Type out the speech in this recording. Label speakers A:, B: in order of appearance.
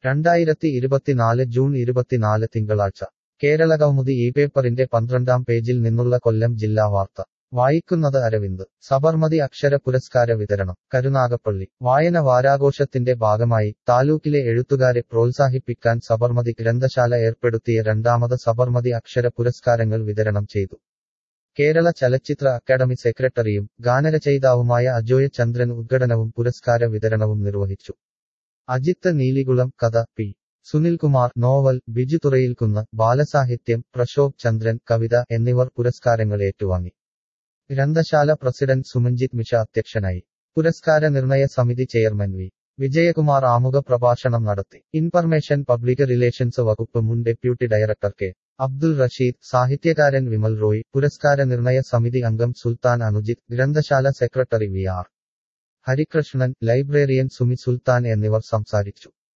A: രണ്ടായിരത്തി ഇരുപത്തിനാല് ജൂൺ ഇരുപത്തിനാല് തിങ്കളാഴ്ച കേരളകൗമുദി ഈ പേപ്പറിന്റെ പന്ത്രണ്ടാം പേജിൽ നിന്നുള്ള കൊല്ലം ജില്ലാ വാർത്ത വായിക്കുന്നത് അരവിന്ദ് സബർമതി അക്ഷര പുരസ്കാര വിതരണം കരുനാഗപ്പള്ളി വായന വാരാഘോഷത്തിന്റെ ഭാഗമായി താലൂക്കിലെ എഴുത്തുകാരെ പ്രോത്സാഹിപ്പിക്കാൻ സബർമതി ഗ്രന്ഥശാല ഏർപ്പെടുത്തിയ രണ്ടാമത് സബർമതി അക്ഷര പുരസ്കാരങ്ങൾ വിതരണം ചെയ്തു കേരള ചലച്ചിത്ര അക്കാദമി സെക്രട്ടറിയും ഗാനരചയിതാവുമായ അജോയ ചന്ദ്രൻ ഉദ്ഘാടനവും പുരസ്കാര വിതരണവും നിർവഹിച്ചു അജിത്ത് നീലികുളം കഥ പി സുനിൽകുമാർ നോവൽ ബിജു തുറയിൽക്കുന്ന് ബാലസാഹിത്യം പ്രശോഭ് ചന്ദ്രൻ കവിത എന്നിവർ പുരസ്കാരങ്ങൾ ഏറ്റുവാങ്ങി ഗ്രന്ഥശാല പ്രസിഡന്റ് സുമഞ്ജിത് മിഷ അധ്യക്ഷനായി പുരസ്കാര നിർണയ സമിതി ചെയർമാൻ വി വിജയകുമാർ ആമുഖ പ്രഭാഷണം നടത്തി ഇൻഫർമേഷൻ പബ്ലിക് റിലേഷൻസ് വകുപ്പ് മുൻ deputy director K Abdul Rasheed സാഹിത്യകാരൻ വിമൽ റോയ് പുരസ്കാര നിർണയ സമിതി അംഗം സുൽത്താൻ അനുജിത് ഗ്രന്ഥശാല secretary V R Harikrishnan librarian Sumi Sultan എന്നിവർ സംസാരിച്ചു